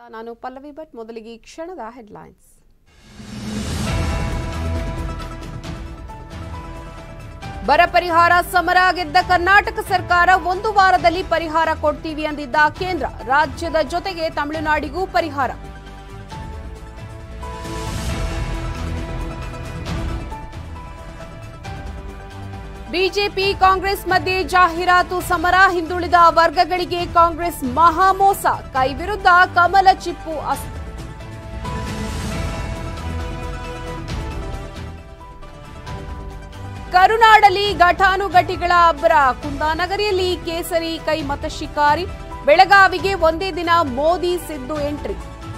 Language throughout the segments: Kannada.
ನಾನು ಪಲ್ಲವಿ ಭಟ್ ಮೊದಲಿಗೆ ಈ ಕ್ಷಣದ ಹೆಡ್ಲೈನ್ಸ್ ಬರ ಪರಿಹಾರ ಸಮರ ಗೆದ್ದ ಕರ್ನಾಟಕ ಸರ್ಕಾರ ಒಂದು ವಾರದಲ್ಲಿ ಪರಿಹಾರ ಕೊಡ್ತೀವಿ ಅಂದಿದ್ದ ಕೇಂದ್ರ ರಾಜ್ಯದ ಜೊತೆಗೆ ತಮಿಳುನಾಡಿಗೂ ಪರಿಹಾರ ಬಿಜೆಪಿ ಕಾಂಗ್ರೆಸ್ ಮಧ್ಯೆ ಜಾಹೀರಾತು ಸಮರ ಹಿಂದುಳಿದ ವರ್ಗಗಳಿಗೆ ಕಾಂಗ್ರೆಸ್ ಮಹಾಮೋಸ ಕೈ ವಿರುದ್ಧ ಕಮಲ ಚಿಪ್ಪು ಅಸ್ತ್ರ ಕರುನಾಡಲ್ಲಿ ಘಟಾನುಘಟಿಗಳ ಅಬ್ಬರ ಕುಂದಾನಗರಿಯಲ್ಲಿ ಕೇಸರಿ ಕೈ ಮತ ಶಿಕಾರಿ ಬೆಳಗಾವಿಗೆ ಒಂದೇ ದಿನ ಮೋದಿ ಸಿದ್ದು ಎಂಟ್ರಿ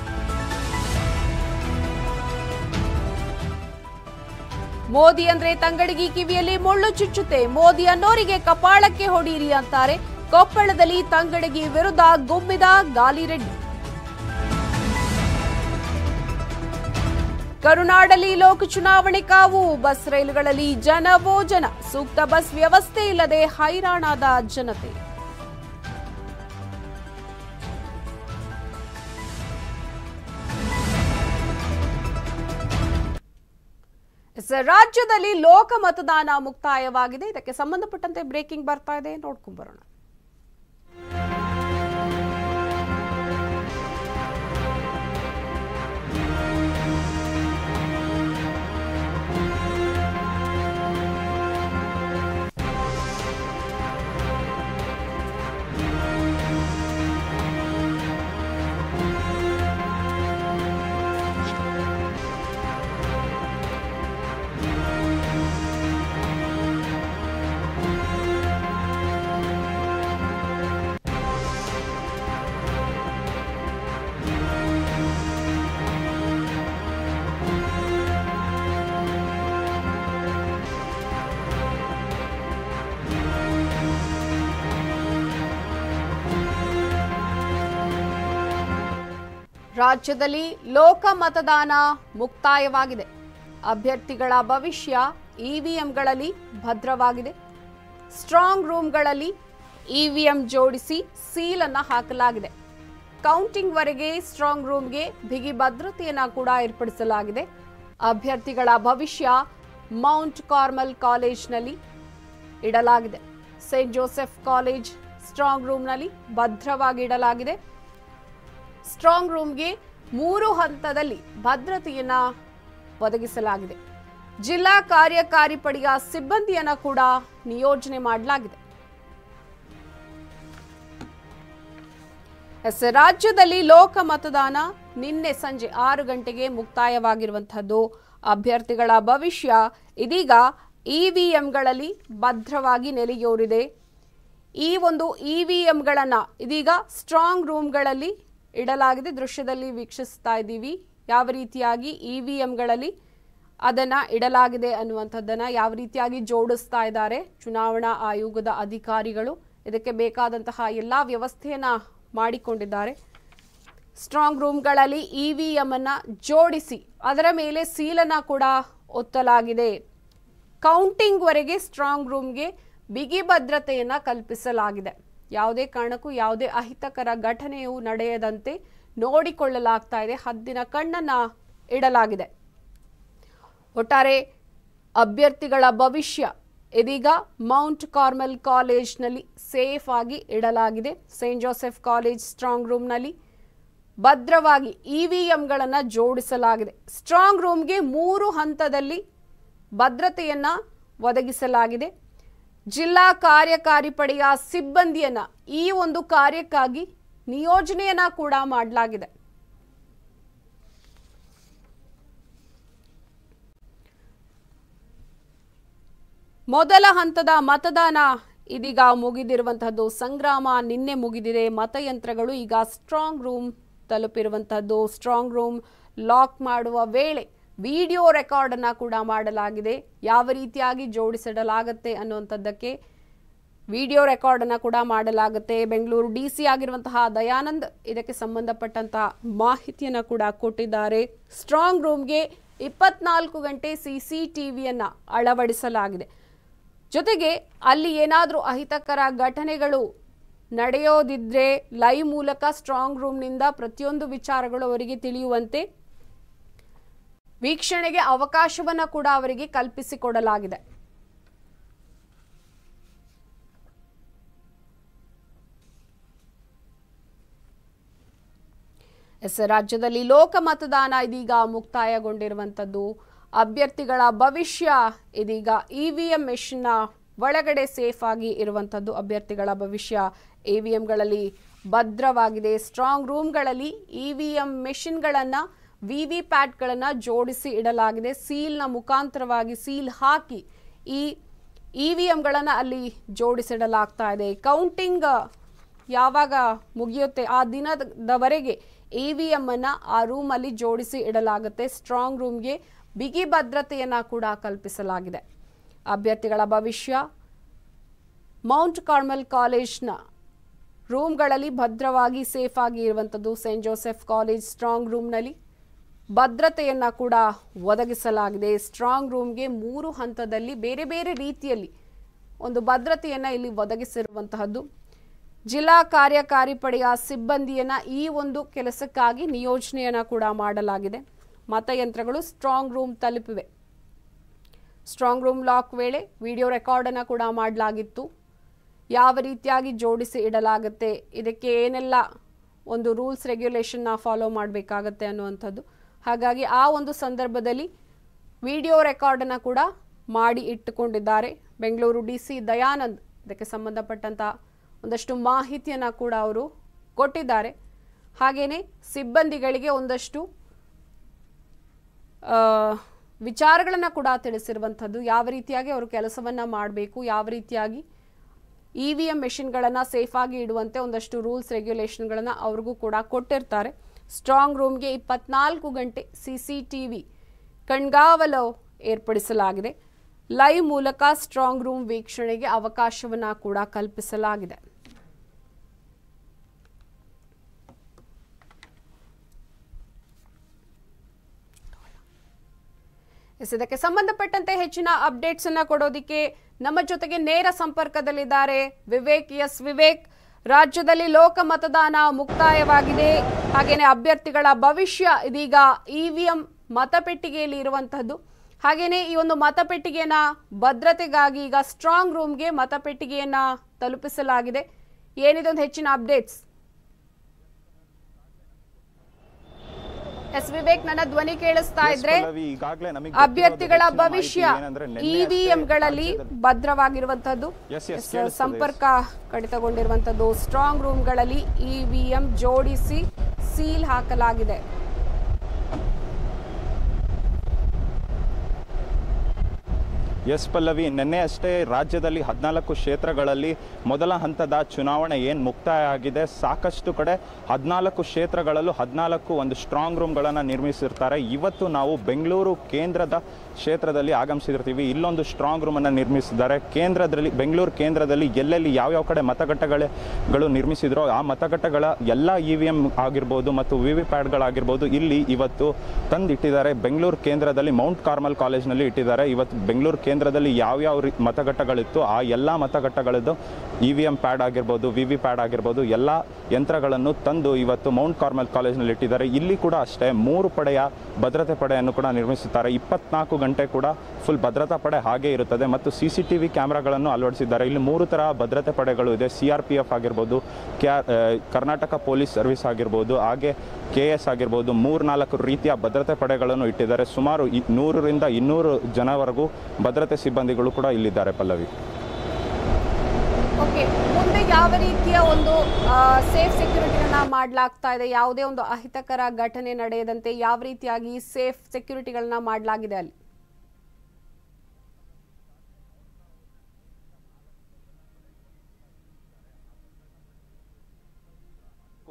ಮೋದಿ ಅಂದ್ರೆ ತಂಗಡಿಗಿ ಕಿವಿಯಲ್ಲಿ ಮುಳ್ಳು ಚುಚ್ಚುತ್ತೆ ಮೋದಿ ಅನ್ನೋರಿಗೆ ಕಪಾಳಕ್ಕೆ ಹೊಡೀರಿ ಅಂತಾರೆ ಕೊಪ್ಪಳದಲ್ಲಿ ತಂಗಡಗಿ ವಿರುದ್ಧ ಗುಮ್ಮಿದ ಗಾಲಿರೆಡ್ಡಿ ಕರುನಾಡಲ್ಲಿ ಲೋಕ ಚುನಾವಣೆ ಕಾವು ಬಸ್ ರೈಲುಗಳಲ್ಲಿ ಜನವೋ ಜನ ಸೂಕ್ತ ಬಸ್ ವ್ಯವಸ್ಥೆ ಇಲ್ಲದೆ ಹೈರಾಣಾದ ಜನತೆ ಎಸ್, ರಾಜ್ಯದಲ್ಲಿ ಲೋಕ ಮತದಾನ ಮುಕ್ತಾಯವಾಗಿದೆ ಇದಕ್ಕೆ ಸಂಬಂಧಪಟ್ಟಂತೆ ಬ್ರೇಕಿಂಗ್ ಬರ್ತಾ ಇದೆ ನೋಡ್ಕೊಂಡ್ ಬರೋಣ ರಾಜ್ಯದಲ್ಲಿ ಲೋಕ ಮತದಾನ ಮುಕ್ತಾಯವಾಗಿದೆ ಅಭ್ಯರ್ಥಿಗಳ ಭವಿಷ್ಯ ಇವಿಎಂಗಳಲ್ಲಿ ಭದ್ರವಾಗಿದೆ ಸ್ಟ್ರಾಂಗ್ ರೂಮ್ಗಳಲ್ಲಿ ಇವಿಎಂ ಜೋಡಿಸಿ ಸೀಲ್ ಅನ್ನ ಹಾಕಲಾಗಿದೆ ಕೌಂಟಿಂಗ್ ವರೆಗೆ ಸ್ಟ್ರಾಂಗ್ ರೂಮ್ಗೆ ಬಿಗಿ ಭದ್ರತೆಯನ್ನ ಕೂಡ ಏರ್ಪಡಿಸಲಾಗಿದೆ ಅಭ್ಯರ್ಥಿಗಳ ಭವಿಷ್ಯ ಮೌಂಟ್ ಕಾರ್ಮಲ್ ಕಾಲೇಜ್ನಲ್ಲಿ ಇಡಲಾಗಿದೆ ಸೇಂಟ್ ಜೋಸೆಫ್ ಕಾಲೇಜ್ ಸ್ಟ್ರಾಂಗ್ ರೂಮ್ನಲ್ಲಿ ಭದ್ರವಾಗಿ ಇಡಲಾಗಿದೆ ಸ್ಟ್ರಾಂಗ್ ರೂಮ್ಗೆ ಮೂರು ಹಂತದಲ್ಲಿ ಭದ್ರತೆಯನ್ನ ಒದಗಿಸಲಾಗಿದೆ ಜಿಲ್ಲಾ ಕಾರ್ಯಕಾರಿ ಪಡೆಯ ಸಿಬ್ಬಂದಿಯನ್ನ ಕೂಡ ನಿಯೋಜನೆ ಮಾಡಲಾಗಿದೆ ಎಸ್ ರಾಜ್ಯದಲ್ಲಿ ಲೋಕ ಮತದಾನ ನಿನ್ನೆ ಸಂಜೆ ಆರು ಗಂಟೆಗೆ ಮುಕ್ತಾಯವಾಗಿರುವಂತಹದ್ದು ಅಭ್ಯರ್ಥಿಗಳ ಭವಿಷ್ಯ ಇದೀಗ ಇವಿಎಂಗಳಲ್ಲಿ ಭದ್ರವಾಗಿ ನೆಲೆಯೂರಿದೆ ಈ ಒಂದು ಇವಿಎಂಗಳನ್ನ ಇದೀಗ ಸ್ಟ್ರಾಂಗ್ ರೂಮ್ಗಳಲ್ಲಿ ಇಡಲಾಗಿದೆ ದೃಶ್ಯದಲ್ಲಿ ವೀಕ್ಷಿಸ್ತಾ ಇದ್ದೀವಿ ಯಾವ ರೀತಿಯಾಗಿ ಇವಿಎಂಗಳಲ್ಲಿ ಅದನ್ನ ಇಡಲಾಗಿದೆ ಅನ್ನುವಂಥದ್ದನ್ನ ಯಾವ ರೀತಿಯಾಗಿ ಜೋಡಿಸ್ತಾ ಇದ್ದಾರೆ ಚುನಾವಣಾ ಆಯೋಗದ ಅಧಿಕಾರಿಗಳು ಇದಕ್ಕೆ ಬೇಕಾದಂತಹ ಎಲ್ಲಾ ವ್ಯವಸ್ಥೆಯನ್ನ ಮಾಡಿಕೊಂಡಿದ್ದಾರೆ ಸ್ಟ್ರಾಂಗ್ ರೂಮ್ಗಳಲ್ಲಿ ಇವಿಎಂ ಅನ್ನ ಜೋಡಿಸಿ ಅದರ ಮೇಲೆ ಸೀಲನ್ನ ಕೂಡ ಒತ್ತಲಾಗಿದೆ ಕೌಂಟಿಂಗ್ ವರೆಗೆ ಸ್ಟ್ರಾಂಗ್ ರೂಮ್ಗೆ ಬಿಗಿ ಭದ್ರತೆಯನ್ನ ಕಲ್ಪಿಸಲಾಗಿದೆ ಯಾವುದೇ ಕಾರಣಕ್ಕೂ ಯಾವುದೇ ಅಹಿತಕರ ಘಟನೆಯು ನಡೆಯದಂತೆ ನೋಡಿಕೊಳ್ಳಲಾಗ್ತಾ ಇದೆ ಹದ್ದಿನ ಕಣ್ಣನ್ನ ಇಡಲಾಗಿದೆ ಒಟ್ಟಾರೆ ಅಭ್ಯರ್ಥಿಗಳ ಭವಿಷ್ಯ ಇದೀಗ ಮೌಂಟ್ ಕಾರ್ಮೆಲ್ ಕಾಲೇಜ್ನಲ್ಲಿ ಸೇಫ್ ಆಗಿ ಇಡಲಾಗಿದೆ ಸೇಂಟ್ ಜೋಸೆಫ್ ಕಾಲೇಜ್ ಸ್ಟ್ರಾಂಗ್ ರೂಮ್ನಲ್ಲಿ ಭದ್ರವಾಗಿ ಇವಿಎಂಗಳನ್ನು ಜೋಡಿಸಲಾಗಿದೆ ಸ್ಟ್ರಾಂಗ್ ರೂಮ್ಗೆ ಮೂರು ಹಂತದಲ್ಲಿ ಭದ್ರತೆಯನ್ನ ಒದಗಿಸಲಾಗಿದೆ ಜಿಲ್ಲಾ ಕಾರ್ಯಕಾರಿ ಪಡೆಯ ಸಿಬ್ಬಂದಿಯನ್ನ ಈ ಒಂದು ಕಾರ್ಯಕ್ಕಾಗಿ ನಿಯೋಜನೆಯನ್ನ ಕೂಡ ಮಾಡಲಾಗಿದೆ ಮೊದಲ ಹಂತದ ಮತದಾನ ಇದೀಗ ಮುಗಿದಿರುವಂತಹದ್ದು ಸಂಗ್ರಾಮ ನಿನ್ನೆ ಮುಗಿದಿದೆ ಮತಯಂತ್ರಗಳು ಈಗ ಸ್ಟ್ರಾಂಗ್ ರೂಮ್ ತಲುಪಿರುವಂತಹದ್ದು ಸ್ಟ್ರಾಂಗ್ ರೂಮ್ ಲಾಕ್ ಮಾಡುವ ವೇಳೆ ವಿಡಿಯೋ ರೆಕಾರ್ಡ್ ಅನ್ನ ಕೂಡ ಮಾಡಲಾಗಿದೆ ಯಾವ ರೀತಿಯಾಗಿ ಜೋಡಿಸಿಡಲಾಗತ್ತೆ ಅನ್ನುವಂಥದ್ದಕ್ಕೆ ವಿಡಿಯೋ ರೆಕಾರ್ಡ್ ಅನ್ನ ಕೂಡ ಮಾಡಲಾಗುತ್ತೆ ಬೆಂಗಳೂರು ಡಿ ಸಿ ಆಗಿರುವಂತಹ ದಯಾನಂದ್ ಇದಕ್ಕೆ ಸಂಬಂಧಪಟ್ಟಂತಹ ಮಾಹಿತಿಯನ್ನ ಕೂಡ ಕೊಟ್ಟಿದ್ದಾರೆ ಸ್ಟ್ರಾಂಗ್ ರೂಮ್ಗೆ ಇಪ್ಪತ್ನಾಲ್ಕು ಗಂಟೆ ಸಿಸಿ ಟಿವಿಯನ್ನ ಅಳವಡಿಸಲಾಗಿದೆ ಜೊತೆಗೆ ಅಲ್ಲಿ ಏನಾದರೂ ಅಹಿತಕರ ಘಟನೆಗಳು ನಡೆಯೋದಿದ್ರೆ ಲೈವ್ ಮೂಲಕ ಸ್ಟ್ರಾಂಗ್ ರೂಮ್ನಿಂದ ಪ್ರತಿಯೊಂದು ವಿಚಾರಗಳು ಅವರಿಗೆ ತಿಳಿಯುವಂತೆ ವೀಕ್ಷಣೆಗೆ ಅವಕಾಶವನ್ನ ಕೂಡ ಅವರಿಗೆ ಕಲ್ಪಿಸಿಕೊಡಲಾಗಿದೆ ಎಸ್ ರಾಜ್ಯದಲ್ಲಿ ಲೋಕ ಮತದಾನ ಇದೀಗ ಮುಕ್ತಾಯಗೊಂಡಿರುವಂಥದ್ದು ಅಭ್ಯರ್ಥಿಗಳ ಭವಿಷ್ಯ ಇದೀಗ ಇ ವಿ ಎಂ ಮೆಷಿನ್ನ ಒಳಗಡೆ ಸೇಫ್ ಆಗಿ ಇರುವಂಥದ್ದು ಅಭ್ಯರ್ಥಿಗಳ ಭವಿಷ್ಯ ಇ ವಿ ಎಂಗಳಲ್ಲಿ ಭದ್ರವಾಗಿದೆ ಸ್ಟ್ರಾಂಗ್ ರೂಮ್ಗಳಲ್ಲಿ ಇ ವಿ ಎಂ ಮೆಷಿನ್ಗಳನ್ನು ವಿ ವಿ ಪ್ಯಾಟ್ಗಳನ್ನು ಜೋಡಿಸಿ ಇಡಲಾಗಿದೆ ಸೀಲ್ನ ಮುಖಾಂತರವಾಗಿ ಸೀಲ್ ಹಾಕಿ ಈ ಇ ವಿ ಎಂಗಳನ್ನು ಅಲ್ಲಿ ಜೋಡಿಸಿಡಲಾಗ್ತಾ ಇದೆ ಕೌಂಟಿಂಗ್ ಯಾವಾಗ ಮುಗಿಯುತ್ತೆ ಆ ದಿನದವರೆಗೆ ಇ ವಿ ಎಮ್ ಅನ್ನ ಆ ರೂಮಲ್ಲಿ ಜೋಡಿಸಿ ಇಡಲಾಗುತ್ತೆ ಸ್ಟ್ರಾಂಗ್ ರೂಮ್ಗೆ ಬಿಗಿ ಭದ್ರತೆಯನ್ನ ಕೂಡ ಕಲ್ಪಿಸಲಾಗಿದೆ ಅಭ್ಯರ್ಥಿಗಳ ಭವಿಷ್ಯ ಮೌಂಟ್ ಕಾರ್ಮೆಲ್ ಕಾಲೇಜ್ನ ರೂಮ್ಗಳಲ್ಲಿ ಭದ್ರವಾಗಿ ಸೇಫ್ ಆಗಿ ಇರುವಂಥದ್ದು ಸೆಂಟ್ ಜೋಸೆಫ್ ಕಾಲೇಜ್ ಸ್ಟ್ರಾಂಗ್ ರೂಮ್ನಲ್ಲಿ ಭದ್ರತೆಯನ್ನ ಕೂಡ ಒದಗಿಸಲಾಗಿದೆ ಸ್ಟ್ರಾಂಗ್ ರೂಮ್ಗೆ ಮೂರು ಹಂತದಲ್ಲಿ ಬೇರೆ ಬೇರೆ ರೀತಿಯಲ್ಲಿ ಒಂದು ಭದ್ರತೆಯನ್ನ ಇಲ್ಲಿ ಒದಗಿಸಿರುವಂತಹದ್ದು ಜಿಲ್ಲಾ ಕಾರ್ಯಕಾರಿ ಪಡೆಯ ಸಿಬ್ಬಂದಿಯನ್ನ ಈ ಒಂದು ಕೆಲಸಕ್ಕಾಗಿ ನಿಯೋಜನೆಯನ್ನ ಕೂಡ ಮಾಡಲಾಗಿದೆ ಮತಯಂತ್ರಗಳು ಸ್ಟ್ರಾಂಗ್ ರೂಮ್ ತಲುಪಿವೆ ಸ್ಟ್ರಾಂಗ್ ರೂಮ್ ಲಾಕ್ ವೇಳೆ ವಿಡಿಯೋ ರೆಕಾರ್ಡನ್ನು ಕೂಡ ಮಾಡಲಾಗಿತ್ತು ಯಾವ ರೀತಿಯಾಗಿ ಜೋಡಿಸಿ ಇಡಲಾಗುತ್ತೆ ಇದಕ್ಕೆ ಏನೆಲ್ಲ ಒಂದು ರೂಲ್ಸ್ ರೆಗ್ಯುಲೇಷನ್ನ ಫಾಲೋ ಮಾಡಬೇಕಾಗತ್ತೆ ಅನ್ನುವಂಥದ್ದು ಹಾಗಾಗಿ ಆ ಒಂದು ಸಂದರ್ಭದಲ್ಲಿ ವಿಡಿಯೋ ರೆಕಾರ್ಡನ್ನು ಕೂಡ ಮಾಡಿ ಇಟ್ಟುಕೊಂಡಿದ್ದಾರೆ ಬೆಂಗಳೂರು ಡಿ ಸಿ ದಯಾನಂದ್ ಇದಕ್ಕೆ ಸಂಬಂಧಪಟ್ಟಂಥ ಒಂದಷ್ಟು ಮಾಹಿತಿಯನ್ನು ಕೂಡ ಅವರು ಕೊಟ್ಟಿದ್ದಾರೆ ಹಾಗೆಯೇ ಸಿಬ್ಬಂದಿಗಳಿಗೆ ಒಂದಷ್ಟು ವಿಚಾರಗಳನ್ನು ಕೂಡ ತಿಳಿಸಿರುವಂಥದ್ದು ಯಾವ ರೀತಿಯಾಗಿ ಅವರು ಕೆಲಸವನ್ನು ಮಾಡಬೇಕು ಯಾವ ರೀತಿಯಾಗಿ ಇ ವಿ ಎಂ ಮೆಷಿನ್ಗಳನ್ನು ಸೇಫಾಗಿ ಇಡುವಂತೆ ಒಂದಷ್ಟು ರೂಲ್ಸ್ ರೆಗ್ಯುಲೇಷನ್ಗಳನ್ನು ಅವ್ರಿಗೂ ಕೂಡ ಕೊಟ್ಟಿರ್ತಾರೆ ಸ್ಟ್ರಾಂಗ್ ರೂಮ್ಗೆ ಇಪ್ಪತ್ನಾಲ್ಕು ಗಂಟೆ ಸಿ ಸಿ ಟಿ ವಿ ಕಣ್ಗಾವಲು ಏರ್ಪಡಿಸಲಾಗಿದೆ ಲೈವ್ ಮೂಲಕ ಸ್ಟ್ರಾಂಗ್ ರೂಮ್ ವೀಕ್ಷಣೆಗೆ ಅವಕಾಶವನ್ನು ಕೂಡ ಕಲ್ಪಿಸಲಾಗಿದೆ ಎಸ್ ಇದಕ್ಕೆ ಸಂಬಂಧಪಟ್ಟಂತೆ ಹೆಚ್ಚಿನ ಅಪ್ಡೇಟ್ಸ್ ಅನ್ನ ಕೊಡೋದಿಕ್ಕೆ ನಮ್ಮ ಜೊತೆಗೆ ನೇರ ಸಂಪರ್ಕದಲ್ಲಿದ್ದಾರೆ ವಿವೇಕ್ ಎಸ್ ವಿವೇಕ್ ರಾಜ್ಯದಲ್ಲಿ ಲೋಕ ಮತದಾನ ಮುಕ್ತಾಯವಾಗಿದೆ ಹಾಗೇನೆ ಅಭ್ಯರ್ಥಿಗಳ ಭವಿಷ್ಯ ಇದೀಗ ಇವಿಎಂ ಮತಪೆಟ್ಟಿಗೆಯಲ್ಲಿ ಇರುವಂತಹದ್ದು ಹಾಗೇನೆ ಈ ಒಂದು ಮತಪೆಟ್ಟಿಗೆಯನ್ನ ಭದ್ರತೆಗಾಗಿ ಈಗ ಸ್ಟ್ರಾಂಗ್ ರೂಮ್ಗೆ ಮತಪೆಟ್ಟಿಗೆಯನ್ನ ತಲುಪಿಸಲಾಗಿದೆ ಏನಿದೊಂದು ಹೆಚ್ಚಿನ ಅಪ್ಡೇಟ್ಸ್ ಎಸ್ ವಿವೇಕ್ ನನ್ನ ಧ್ವನಿ ಕೇಳಿಸ್ತಾ ಇದ್ರೆ ಈಗಾಗಲೇ ನಮಗೆ ಅಭ್ಯರ್ಥಿಗಳ ಭವಿಷ್ಯ ಇವಿಎಂಗಳಲ್ಲಿ ಭದ್ರವಾಗಿರುವಂತದ್ದು Yes, yes, ಎಸ್, ಕೇಳಿಸ್ತದೆ. ಸಂಪರ್ಕ ಕಡಿತಗೊಂಡಿರುವಂತದ್ದು ಸ್ಟ್ರಾಂಗ್ ರೂಮ್ಗಳಲ್ಲಿ ಇವಿಎಂ ಜೋಡಿಸಿ ಸೀಲ್ ಹಾಕಲಾಗಿದೆ ಎಸ್ ಪಲ್ಲವಿ ನಿನ್ನೆ ಅಷ್ಟೇ ರಾಜ್ಯದಲ್ಲಿ ಹದಿನಾಲ್ಕು ಕ್ಷೇತ್ರಗಳಲ್ಲಿ ಮೊದಲ ಹಂತದ ಚುನಾವಣೆ ಏನು ಮುಕ್ತಾಯ ಆಗಿದೆ ಸಾಕಷ್ಟು ಕಡೆ ಹದಿನಾಲ್ಕು ಕ್ಷೇತ್ರಗಳಲ್ಲೂ ಹದಿನಾಲ್ಕು ಒಂದು ಸ್ಟ್ರಾಂಗ್ ರೂಮ್ಗಳನ್ನು ನಿರ್ಮಿಸಿರ್ತಾರೆ ಇವತ್ತು ನಾವು ಬೆಂಗಳೂರು ಕೇಂದ್ರದ ಕ್ಷೇತ್ರದಲ್ಲಿ ಆಗಮಿಸಿರ್ತೀವಿ ಇಲ್ಲೊಂದು ಸ್ಟ್ರಾಂಗ್ ರೂಮನ್ನು ನಿರ್ಮಿಸಿದ್ದಾರೆ ಕೇಂದ್ರದಲ್ಲಿ ಬೆಂಗಳೂರು ಕೇಂದ್ರದಲ್ಲಿ ಎಲ್ಲೆಲ್ಲಿ ಯಾವ್ಯಾವ ಕಡೆ ಮತಗಟ್ಟೆಗಳು ನಿರ್ಮಿಸಿದ್ರೋ ಆ ಮತಗಟ್ಟೆಗಳ ಎಲ್ಲ ಇ ವಿ ಎಂ ಆಗಿರ್ಬೋದು ಮತ್ತು ವಿ ವಿ ಪ್ಯಾಡ್ಗಳಾಗಿರ್ಬೋದು ಇಲ್ಲಿ ಇವತ್ತು ತಂದಿಟ್ಟಿದ್ದಾರೆ ಬೆಂಗಳೂರು ಕೇಂದ್ರದಲ್ಲಿ ಮೌಂಟ್ ಕಾರ್ಮಲ್ ಕಾಲೇಜ್ನಲ್ಲಿ ಇಟ್ಟಿದ್ದಾರೆ ಇವತ್ತು ಬೆಂಗಳೂರು ಕೇಂದ್ರದಲ್ಲಿ ಯಾವ್ಯಾವ ರೀ ಮತಗಟ್ಟೆಗಳಿತ್ತು ಆ ಎಲ್ಲ ಮತಗಟ್ಟೆಗಳದ್ದು ಇ ವಿ ಎಂ ಪ್ಯಾಡ್ ಆಗಿರ್ಬೋದು ವಿ ವಿ ಪ್ಯಾಡ್ ಆಗಿರ್ಬೋದು ಎಲ್ಲ ಯಂತ್ರಗಳನ್ನು ತಂದು ಇವತ್ತು ಮೌಂಟ್ ಕಾರ್ಮಲ್ ಕಾಲೇಜ್ನಲ್ಲಿ ಇಟ್ಟಿದ್ದಾರೆ ಇಲ್ಲಿ ಕೂಡ ಅಷ್ಟೇ ಮೂರು ಪಡೆಯ ಭದ್ರತೆ ಪಡೆಯನ್ನು ಕೂಡ ನಿರ್ಮಿಸುತ್ತಾರೆ ಇಪ್ಪತ್ನಾಲ್ಕು ಗಂಟೆ ಕೂಡ ಫುಲ್ ಭದ್ರತಾ ಪಡೆ ಹಾಗೆ ಇರುತ್ತದೆ ಮತ್ತು ಸಿ ಸಿ ಟಿ ವಿ ಕ್ಯಾಮ್ರಾಗಳನ್ನು ಅಳವಡಿಸಿದ್ದಾರೆ ಇಲ್ಲಿ ಮೂರು ಥರ ಭದ್ರತೆ ಪಡೆಗಳು ಇದೆ ಸಿ ಆರ್ ಪಿ ಎಫ್ ಆಗಿರ್ಬೋದು ಕ್ಯಾ ಆ, ಕರ್ನಾಟಕ ಪೊಲೀಸ್ ಸರ್ವಿಸ್ ಆಗಿರ್ಬೋದು ಹಾಗೆ ಕೆ ಎಸ್ ಆಗಿರ್ಬೋದು ಮೂರ್ನಾಲ್ಕು ರೀತಿಯ ಭದ್ರತೆ ಪಡೆಗಳನ್ನು ಇಟ್ಟಿದ್ದಾರೆ ಸುಮಾರು ಇ- ನೂರರಿಂದ ಇನ್ನೂರು ಜನವರೆಗೂ ಭದ್ರತೆ ಸಿಬ್ಬಂದಿಗಳು ಕೂಡ ಇಲ್ಲಿದ್ದಾರೆ ಪಲ್ಲವಿ ಓಕೆ ಮುಂದೆ ಯಾವ ರೀತಿಯ ಒಂದು ಸೇಫ್ ಸೆಕ್ಯೂರಿಟಿಗಳನ್ನ ಮಾಡಲಾಗ್ತಾ ಇದೆ ಯಾವುದೇ ಒಂದು ಅಹಿತಕರ ಘಟನೆ ನಡೆಯದಂತೆ ಯಾವ ರೀತಿಯಾಗಿ ಸೇಫ್ ಸೆಕ್ಯೂರಿಟಿಗಳನ್ನ ಮಾಡಲಾಗಿದೆ ಅಲ್ಲಿ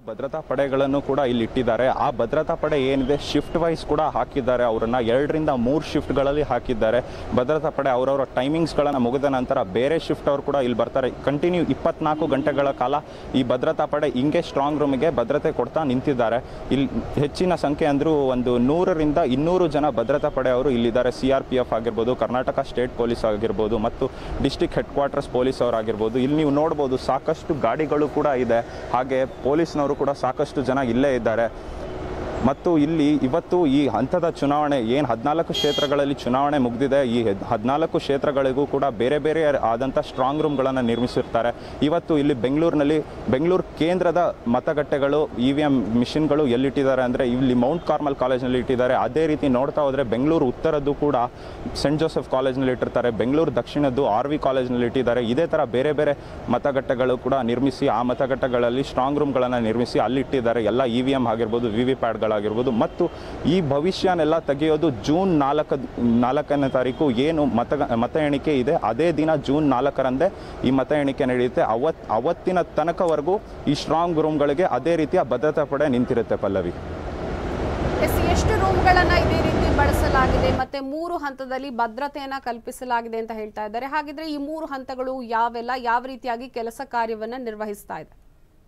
ಭದ್ರತಾ ಪಡೆಗಳನ್ನು ಕೂಡ ಇಲ್ಲಿ ಇಟ್ಟಿದ್ದಾರೆ ಆ ಭದ್ರತಾ ಪಡೆ ಏನಿದೆ ಶಿಫ್ಟ್ ವೈಸ್ ಕೂಡ ಹಾಕಿದ್ದಾರೆ ಅವರನ್ನ ಎರಡರಿಂದ ಮೂರು ಶಿಫ್ಟ್ಗಳಲ್ಲಿ ಹಾಕಿದ್ದಾರೆ ಭದ್ರತಾ ಪಡೆ ಅವರವರ ಟೈಮಿಂಗ್ಸ್ಗಳನ್ನು ಮುಗಿದ ನಂತರ ಬೇರೆ ಶಿಫ್ಟ್ ಅವರು ಕೂಡ ಇಲ್ಲಿ ಬರ್ತಾರೆ ಕಂಟಿನ್ಯೂ ಇಪ್ಪತ್ನಾಲ್ಕು ಗಂಟೆಗಳ ಕಾಲ ಈ ಭದ್ರತಾ ಪಡೆ ಹಿಂಗೆ ಸ್ಟ್ರಾಂಗ್ ರೂಮಿಗೆ ಭದ್ರತೆ ಕೊಡ್ತಾ ನಿಂತಿದ್ದಾರೆ ಇಲ್ಲಿ ಹೆಚ್ಚಿನ ಸಂಖ್ಯೆ ಅಂದರೂ ಒಂದು ನೂರರಿಂದ ಇನ್ನೂರು ಜನ ಭದ್ರತಾ ಪಡೆಯವರು ಇಲ್ಲಿದ್ದಾರೆ ಸಿ ಆರ್ ಪಿ ಎಫ್ ಆಗಿರ್ಬೋದು ಕರ್ನಾಟಕ ಸ್ಟೇಟ್ ಪೊಲೀಸ್ ಆಗಿರ್ಬೋದು ಮತ್ತು ಡಿಸ್ಟಿಕ್ ಹೆಡ್ ಕ್ವಾರ್ಟರ್ಸ್ ಪೊಲೀಸ್ ಅವರಾಗಿರ್ಬೋದು ಇಲ್ಲಿ ನೀವು ನೋಡ್ಬೋದು ಸಾಕಷ್ಟು ಗಾಡಿಗಳು ಕೂಡ ಇದೆ ಹಾಗೆ ಪೊಲೀಸ್ನವರು ಕೂಡ ಸಾಕಷ್ಟು ಜನ ಇಲ್ಲೇ ಇದ್ದಾರೆ ಮತ್ತು ಇಲ್ಲಿ ಇವತ್ತು ಈ ಹಂತದ ಚುನಾವಣೆ ಏನು ಹದಿನಾಲ್ಕು ಕ್ಷೇತ್ರಗಳಲ್ಲಿ ಚುನಾವಣೆ ಮುಗಿದಿದೆ ಈ ಹದಿನಾಲ್ಕು ಕ್ಷೇತ್ರಗಳಿಗೂ ಕೂಡ ಬೇರೆ ಬೇರೆ ಆದಂಥ ಸ್ಟ್ರಾಂಗ್ ರೂಮ್ಗಳನ್ನು ನಿರ್ಮಿಸಿರ್ತಾರೆ ಇವತ್ತು ಇಲ್ಲಿ ಬೆಂಗಳೂರಿನಲ್ಲಿ ಬೆಂಗಳೂರು ಕೇಂದ್ರದ ಮತಗಟ್ಟೆಗಳು ಇ ವಿ ಎಮ್ ಮಿಷಿನ್ಗಳು ಎಲ್ಲಿಟ್ಟಿದ್ದಾರೆ ಅಂದರೆ ಇಲ್ಲಿ ಮೌಂಟ್ ಕಾರ್ಮಲ್ ಕಾಲೇಜ್ನಲ್ಲಿ ಇಟ್ಟಿದ್ದಾರೆ ಅದೇ ರೀತಿ ನೋಡ್ತಾ ಹೋದರೆ ಬೆಂಗಳೂರು ಉತ್ತರದ್ದು ಕೂಡ ಸೆಂಟ್ ಜೋಸೆಫ್ ಕಾಲೇಜ್ನಲ್ಲಿ ಇಟ್ಟಿರ್ತಾರೆ ಬೆಂಗಳೂರು ದಕ್ಷಿಣದ್ದು ಆರ್ ವಿ ಕಾಲೇಜ್ನಲ್ಲಿ ಇಟ್ಟಿದ್ದಾರೆ ಇದೇ ಥರ ಬೇರೆ ಬೇರೆ ಮತಗಟ್ಟೆಗಳು ಕೂಡ ನಿರ್ಮಿಸಿ ಆ ಮತಗಟ್ಟೆಗಳಲ್ಲಿ ಸ್ಟ್ರಾಂಗ್ ರೂಮ್ಗಳನ್ನು ನಿರ್ಮಿಸಿ ಅಲ್ಲಿ ಇಟ್ಟಿದ್ದಾರೆ ಎಲ್ಲ ಇ ವಿ ಎಮ್ ಆಗಿರ್ಬೋದು ವಿ ವಿ ಪ್ಯಾಡ್ಗಳಾಗಿರ್ಬೋದು ಮತ್ತು ಈ ಭವಿಷ್ಯನೆಲ್ಲ ತೆಗೆಯೋದು ಜೂನ್ ನಾಲ್ಕು ನಾಲ್ಕನೇ ತಾರೀಕು ಏನು ಮತ ಮತ ಎಣಿಕೆ ಇದೆ ಅದೇ ದಿನ ಜೂನ್ ನಾಲ್ಕರಂದೇ ಈ ಮತ ಎಣಿಕೆ ನಡೆಯುತ್ತೆ ಅವತ್ ಅವತ್ತಿನ ತನಕವರೆಗೂ ಈ ಸ್ಟ್ರಾಂಗ್ ರೂಮ್ಗಳಿಗೆ ಅದೇ ರೀತಿಯ ಭದ್ರತಾ ಪಡೆ ನಿಂತಿರುತ್ತೆ ಪಲ್ಲವಿ ಎಸ್ ಎಷ್ಟು ರೂಮ್ಗಳನ್ನ ಇದೇ ರೀತಿ ಬಳಸಲಾಗಿದೆ ಮತ್ತೆ ಮೂರು ಹಂತದಲ್ಲಿ ಭದ್ರತೆಯನ್ನ ಕಲ್ಪಿಸಲಾಗಿದೆ ಅಂತ ಹೇಳ್ತಾ ಇದ್ದಾರೆ ಹಾಗಿದ್ರೆ ಈ ಮೂರು ಹಂತಗಳು ಯಾವೆಲ್ಲ ಯಾವ ರೀತಿಯಾಗಿ ಕೆಲಸ ಕಾರ್ಯವನ್ನ ನಿರ್ವಹಿಸ್ತಾ ಇದೆ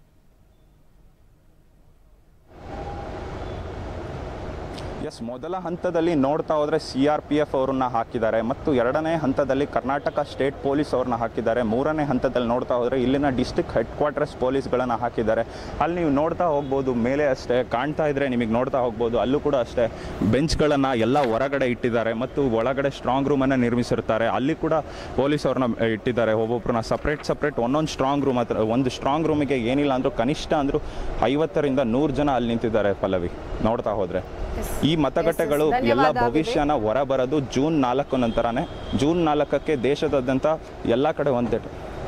ಎಸ್ ಮೊದಲ ಹಂತದಲ್ಲಿ ನೋಡ್ತಾ ಹೋದರೆ ಸಿ ಆರ್ ಪಿ ಎಫ್ ಅವರನ್ನ ಹಾಕಿದ್ದಾರೆ ಮತ್ತು ಎರಡನೇ ಹಂತದಲ್ಲಿ ಕರ್ನಾಟಕ ಸ್ಟೇಟ್ ಪೊಲೀಸ್ ಅವ್ರನ್ನ ಹಾಕಿದ್ದಾರೆ ಮೂರನೇ ಹಂತದಲ್ಲಿ ನೋಡ್ತಾ ಹೋದರೆ ಇಲ್ಲಿನ ಡಿಸ್ಟಿಕ್ ಹೆಡ್ ಕ್ವಾರ್ಟರ್ಸ್ ಪೊಲೀಸ್ಗಳನ್ನು ಹಾಕಿದ್ದಾರೆ ಅಲ್ಲಿ ನೀವು ನೋಡ್ತಾ ಹೋಗ್ಬೋದು ಮೇಲೆ ಅಷ್ಟೇ ಕಾಣ್ತಾ ಇದ್ರೆ ನಿಮಗೆ ನೋಡ್ತಾ ಹೋಗ್ಬೋದು ಅಲ್ಲೂ ಕೂಡ ಅಷ್ಟೇ ಬೆಂಚ್ಗಳನ್ನು ಎಲ್ಲ ಹೊರಗಡೆ ಇಟ್ಟಿದ್ದಾರೆ ಮತ್ತು ಒಳಗಡೆ ಸ್ಟ್ರಾಂಗ್ ರೂಮನ್ನು ನಿರ್ಮಿಸಿರ್ತಾರೆ ಅಲ್ಲಿ ಕೂಡ ಪೊಲೀಸ್ ಅವ್ರನ್ನ ಇಟ್ಟಿದ್ದಾರೆ ಒಬ್ಬೊಬ್ಬರನ್ನ ಸಪ್ರೇಟ್ ಸಪ್ರೇಟ್ ಒಂದೊಂದು ಸ್ಟ್ರಾಂಗ್ ರೂಮ್ ಹತ್ರ ಒಂದು ಸ್ಟ್ರಾಂಗ್ ರೂಮಿಗೆ ಏನಿಲ್ಲ ಅಂದರೂ ಕನಿಷ್ಠ ಅಂದರೂ ಐವತ್ತರಿಂದ ನೂರು ಜನ ಅಲ್ಲಿ ನಿಂತಿದ್ದಾರೆ ಪಲ್ಲವಿ ನೋಡ್ತಾ ಹೋದರೆ ಈ ಮತಗಟ್ಟೆಗಳು Yes, yes. ಎಲ್ಲ ಧನ್ಯವಾದ ಭವಿಷ್ಯನ ಹೊರಬರೋದು ಜೂನ್ ನಾಲ್ಕು ನಂತರನೇ ಜೂನ್ ನಾಲ್ಕಕ್ಕೆ ದೇಶದಾದ್ಯಂತ ಎಲ್ಲ ಕಡೆ ಒಂದೇ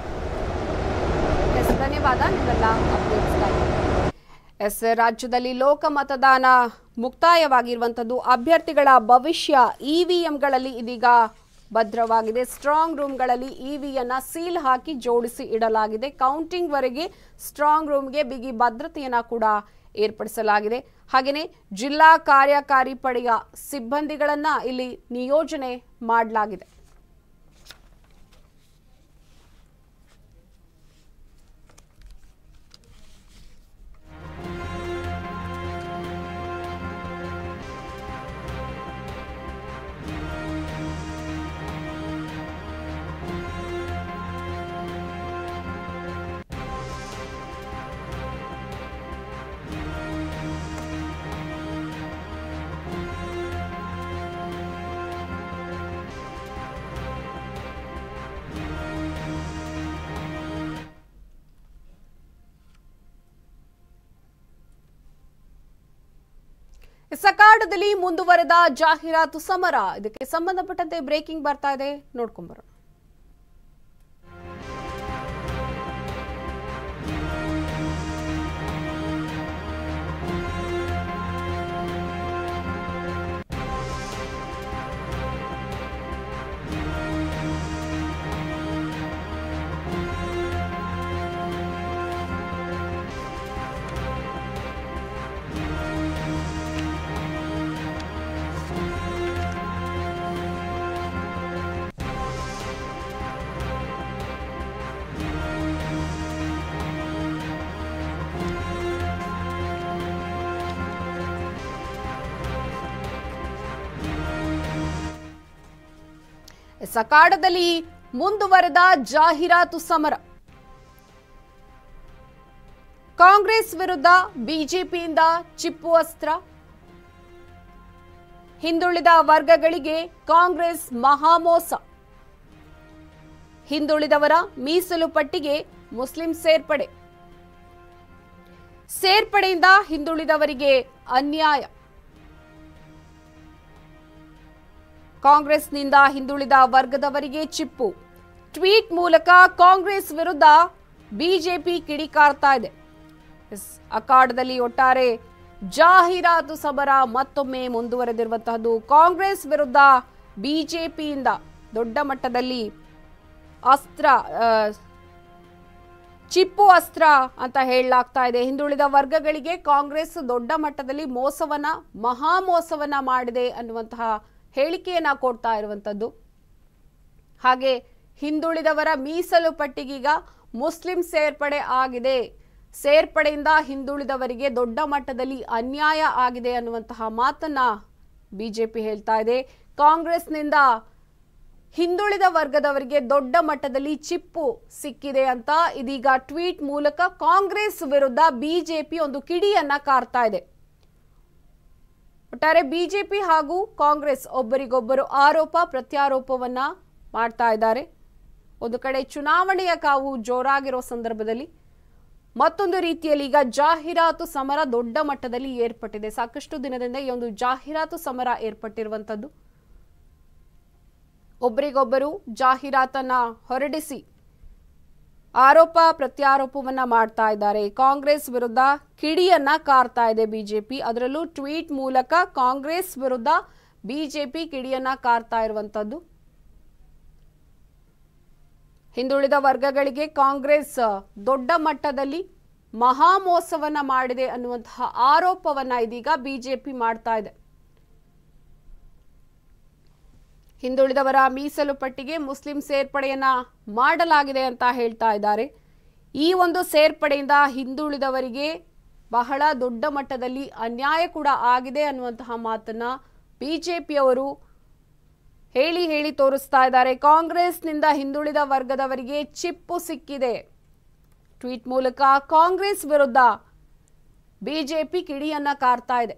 ಎಸ್ ಧನ್ಯವಾದ ನೀವೆಲ್ಲ ಅಪ್ಡೇಟ್ಸ್ಗಾಗಿ ಎಸ್ ರಾಜ್ಯದಲ್ಲಿ ಲೋಕ ಮತದಾನ ಮುಕ್ತಾಯವಾಗಿರುವಂಥದ್ದು ಅಭ್ಯರ್ಥಿಗಳ ಭವಿಷ್ಯ ಇವಿಎಂಗಳಲ್ಲಿ ಇದೀಗ ಭದ್ರವಾಗಿದೆ ಸ್ಟ್ರಾಂಗ್ ರೂಮ್ಗಳಲ್ಲಿ ಇವಿಯನ್ನ ಸೀಲ್ ಹಾಕಿ ಜೋಡಿಸಿ ಇಡಲಾಗಿದೆ ಕೌಂಟಿಂಗ್ ವರೆಗೆ ಸ್ಟ್ರಾಂಗ್ ರೂಮ್ಗೆ ಬಿಗಿ ಭದ್ರತೆಯನ್ನ ಕೂಡ ಏರ್ಪಡಿಸಲಾಗಿದೆ ಹಾಗೆಯೇ ಜಿಲ್ಲಾ ಕಾರ್ಯಕಾರಿ ಪಡೆಯ ಸಿಬ್ಬಂದಿಗಳನ್ನ ಇಲ್ಲಿ ನಿಯೋಜನೆ ಮಾಡಲಾಗಿದೆ ಸಕಾಡದಲ್ಲಿ ಮುಂದುವರೆದ ಜಾಹೀರಾತು ಸಮರ ಇದಕ್ಕೆ ಸಂಬಂಧಪಟ್ಟಂತೆ ಬ್ರೇಕಿಂಗ್ ಬರ್ತಾ ಇದೆ ನೋಡ್ಕೊಂಬರೋಣ ಸಕಾಡದಲ್ಲಿ ಮುಂದುವರೆದ ಜಾಹೀರಾತು ಸಮರ ಕಾಂಗ್ರೆಸ್ ವಿರುದ್ಧ ಬಿಜೆಪಿಯಿಂದ ಚಿಪ್ಪು ಅಸ್ತ್ರ ಹಿಂದುಳಿದ ವರ್ಗಗಳಿಗೆ ಕಾಂಗ್ರೆಸ್ ಮಹಾಮೋಸ ಹಿಂದುಳಿದವರ ಮೀಸಲು ಪಟ್ಟಿಗೆ ಮುಸ್ಲಿಂ ಸೇರ್ಪಡೆ ಸೇರ್ಪಡೆಯಿಂದ ಹಿಂದುಳಿದವರಿಗೆ ಅನ್ಯಾಯ ಕಾಂಗ್ರೆಸ್ನಿಂದ ಹಿಂದುಳಿದ ವರ್ಗದವರಿಗೆ ಚಿಪ್ಪು ಟ್ವೀಟ್ ಮೂಲಕ ಕಾಂಗ್ರೆಸ್ ವಿರುದ್ಧ ಬಿಜೆಪಿ ಕಿಡಿಕಾರ್ತಾ ಇದೆ ಎಸ್, ಅಖಾಡದಲ್ಲಿ ಒಟ್ಟಾರೆ ಜಾಹೀರಾತು ಸಮರ ಮತ್ತೊಮ್ಮೆ ಮುಂದುವರೆದಿರುವಂತಹದ್ದು ಕಾಂಗ್ರೆಸ್ ವಿರುದ್ಧ ಬಿಜೆಪಿಯಿಂದ ದೊಡ್ಡ ಮಟ್ಟದಲ್ಲಿ ಅಸ್ತ್ರ ಆ, ಚಿಪ್ಪು ಅಸ್ತ್ರ ಅಂತ ಹೇಳಲಾಗ್ತಾ ಇದೆ ಹಿಂದುಳಿದ ವರ್ಗಗಳಿಗೆ ಕಾಂಗ್ರೆಸ್ ದೊಡ್ಡ ಮಟ್ಟದಲ್ಲಿ ಮೋಸವನ್ನ ಮಹಾ ಮೋಸವನ್ನ ಮಾಡಿದೆ ಅನ್ನುವಂತಹ ಹೇಳಿಕೆಯನ್ನ ಕೊಡ್ತಾ ಇರುವಂತದ್ದು ಹಾಗೆ ಹಿಂದುಳಿದವರ ಮೀಸಲು ಪಟ್ಟಿಗೀಗ ಮುಸ್ಲಿಂ ಸೇರ್ಪಡೆ ಆಗಿದೆ ಸೇರ್ಪಡೆಯಿಂದ ಹಿಂದುಳಿದವರಿಗೆ ದೊಡ್ಡ ಮಟ್ಟದಲ್ಲಿ ಅನ್ಯಾಯ ಆಗಿದೆ ಅನ್ನುವಂತಹ ಮಾತನ್ನ ಬಿಜೆಪಿ ಹೇಳ್ತಾ ಇದೆ ಕಾಂಗ್ರೆಸ್ನಿಂದ ಹಿಂದುಳಿದ ವರ್ಗದವರಿಗೆ ದೊಡ್ಡ ಮಟ್ಟದಲ್ಲಿ ಚಿಪ್ಪು ಸಿಕ್ಕಿದೆ ಅಂತ ಇದೀಗ ಟ್ವೀಟ್ ಮೂಲಕ ಕಾಂಗ್ರೆಸ್ ವಿರುದ್ಧ ಬಿಜೆಪಿ ಒಂದು ಕಿಡಿಯನ್ನ ಕಾರ್ತಾ ಇದೆ ಒಟ್ಟಾರೆ ಬಿಜೆಪಿ ಹಾಗೂ ಕಾಂಗ್ರೆಸ್ ಒಬ್ಬರಿಗೊಬ್ಬರು ಆರೋಪ ಪ್ರತ್ಯಾರೋಪವನ್ನ ಮಾಡ್ತಾ ಇದ್ದಾರೆ ಒಂದು ಕಡೆ ಚುನಾವಣೆಯ ಕಾವು ಜೋರಾಗಿರೋ ಸಂದರ್ಭದಲ್ಲಿ ಮತ್ತೊಂದು ರೀತಿಯಲ್ಲಿ ಈಗ ಜಾಹೀರಾತು ಸಮರ ದೊಡ್ಡ ಮಟ್ಟದಲ್ಲಿ ಏರ್ಪಟ್ಟಿದೆ ಸಾಕಷ್ಟು ದಿನದಿಂದ ಈ ಒಂದು ಜಾಹೀರಾತು ಸಮರ ಏರ್ಪಟ್ಟಿರುವಂತದ್ದು ಒಬ್ಬರಿಗೊಬ್ಬರು ಜಾಹೀರಾತನ್ನ ಹೊರಡಿಸಿ ಆರೋಪ ಪ್ರತ್ಯಾರೋಪವನ್ನ ಮಾಡ್ತಾ ಇದ್ದಾರೆ ಕಾಂಗ್ರೆಸ್ ವಿರುದ್ಧ ಕಿಡಿಯನ್ನ ಕಾರ್ತಾ ಇದೆ ಬಿಜೆಪಿ ಅದರಲ್ಲೂ ಟ್ವೀಟ್ ಮೂಲಕ ಕಾಂಗ್ರೆಸ್ ವಿರುದ್ಧ ಬಿಜೆಪಿ ಕಿಡಿಯನ್ನ ಕಾರ್ತಾ ಇರುವಂತದ್ದು ಹಿಂದುಳಿದ ವರ್ಗಗಳಿಗೆ ಕಾಂಗ್ರೆಸ್ ದೊಡ್ಡ ಮಟ್ಟದಲ್ಲಿ ಮಹಾ ಮೋಸವನ್ನ ಮಾಡಿದೆ ಅನ್ನುವಂತಹ ಆರೋಪವನ್ನ ಇದೀಗ ಬಿಜೆಪಿ ಮಾಡ್ತಾ ಇದೆ ಹಿಂದುಳಿದವರ ಮೀಸಲು ಪಟ್ಟಿಗೆ ಮುಸ್ಲಿಂ ಸೇರ್ಪಡೆಯನ್ನ ಮಾಡಲಾಗಿದೆ ಅಂತ ಹೇಳ್ತಾ ಇದ್ದಾರೆ ಈ ಒಂದು ಸೇರ್ಪಡೆಯಿಂದ ಹಿಂದುಳಿದವರಿಗೆ ಬಹಳ ದೊಡ್ಡ ಮಟ್ಟದಲ್ಲಿ ಅನ್ಯಾಯ ಕೂಡ ಆಗಿದೆ ಅನ್ನುವಂತಹ ಮಾತನ್ನ ಬಿಜೆಪಿಯವರು ಹೇಳಿ ಹೇಳಿ ತೋರಿಸ್ತಾ ಇದ್ದಾರೆ ಕಾಂಗ್ರೆಸ್ನಿಂದ ಹಿಂದುಳಿದ ವರ್ಗದವರಿಗೆ ಚಿಪ್ಪು ಸಿಕ್ಕಿದೆ ಟ್ವೀಟ್ ಮೂಲಕ ಕಾಂಗ್ರೆಸ್ ವಿರುದ್ಧ ಬಿಜೆಪಿ ಕಿಡಿಯನ್ನ ಕಾರ್ತಾ ಇದೆ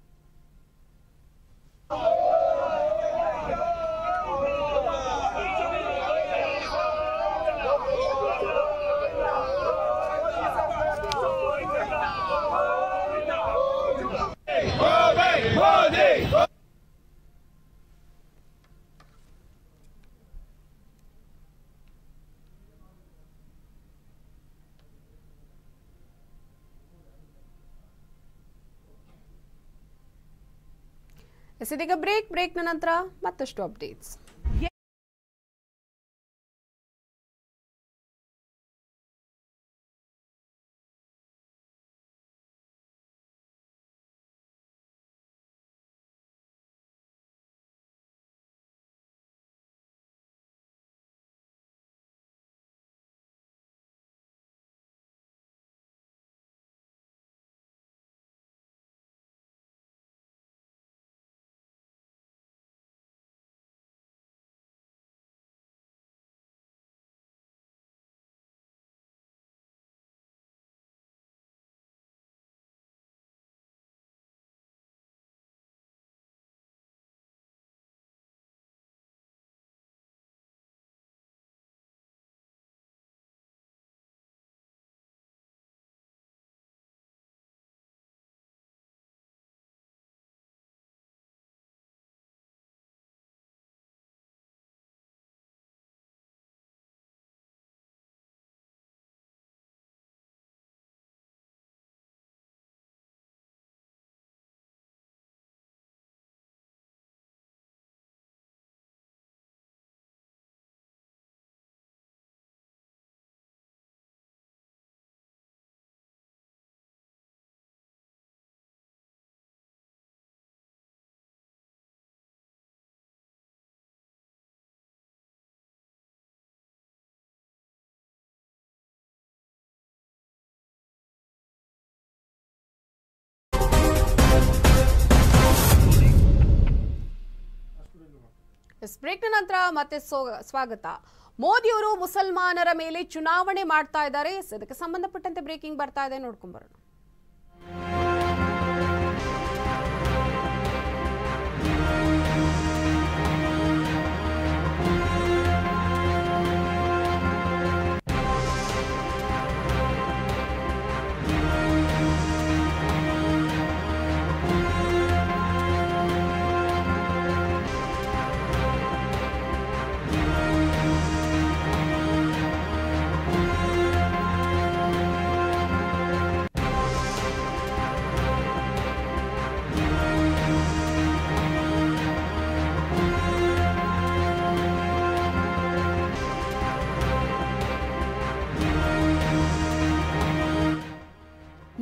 ಎಸ್, ಇದೀಗ ಬ್ರೇಕ್ ಬ್ರೇಕ್ನ ನಂತರ ಮತ್ತಷ್ಟು ಅಪ್ಡೇಟ್ಸ್ ಎಸ್ ಬ್ರೇಕ್ನ ನಂತರ ಮತ್ತೆ ಸೋ- ಸ್ವಾಗತ ಮೋದಿಯವರು ಮುಸಲ್ಮಾನರ ಮೇಲೆ ಚುನಾವಣೆ ಮಾಡ್ತಾ ಇದ್ದಾರೆ ಎಸ್, ಇದಕ್ಕೆ ಸಂಬಂಧಪಟ್ಟಂತೆ ಬ್ರೇಕಿಂಗ್ ಬರ್ತಾ ಇದೆ ನೋಡ್ಕೊಂಬರೋಣ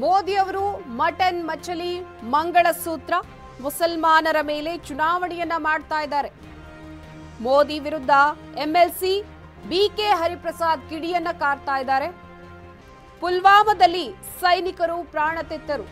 ಮೋದಿ ಅವರು ಮಟನ್ ಮಚಲಿ ಮಂಗಳಸೂತ್ರ ಮುಸಲ್ಮಾನರ ಮೇಲೆ ಚುನಾವಣೆಯನ್ನ ಮಾಡ್ತಾ ಇದ್ದಾರೆ ಮೋದಿ ವಿರುದ್ಧ ಎಂಎಲ್ಸಿ ಬಿಕೆ ಹರಿಪ್ರಸಾದ್ ಕಿಡಿಯನ್ನ ಕಾರ್ತಾ ಇದ್ದಾರೆ ಪುಲ್ವಾಮಾದಲ್ಲಿ ಸೈನಿಕರು ಪ್ರಾಣ ತೆತ್ತರು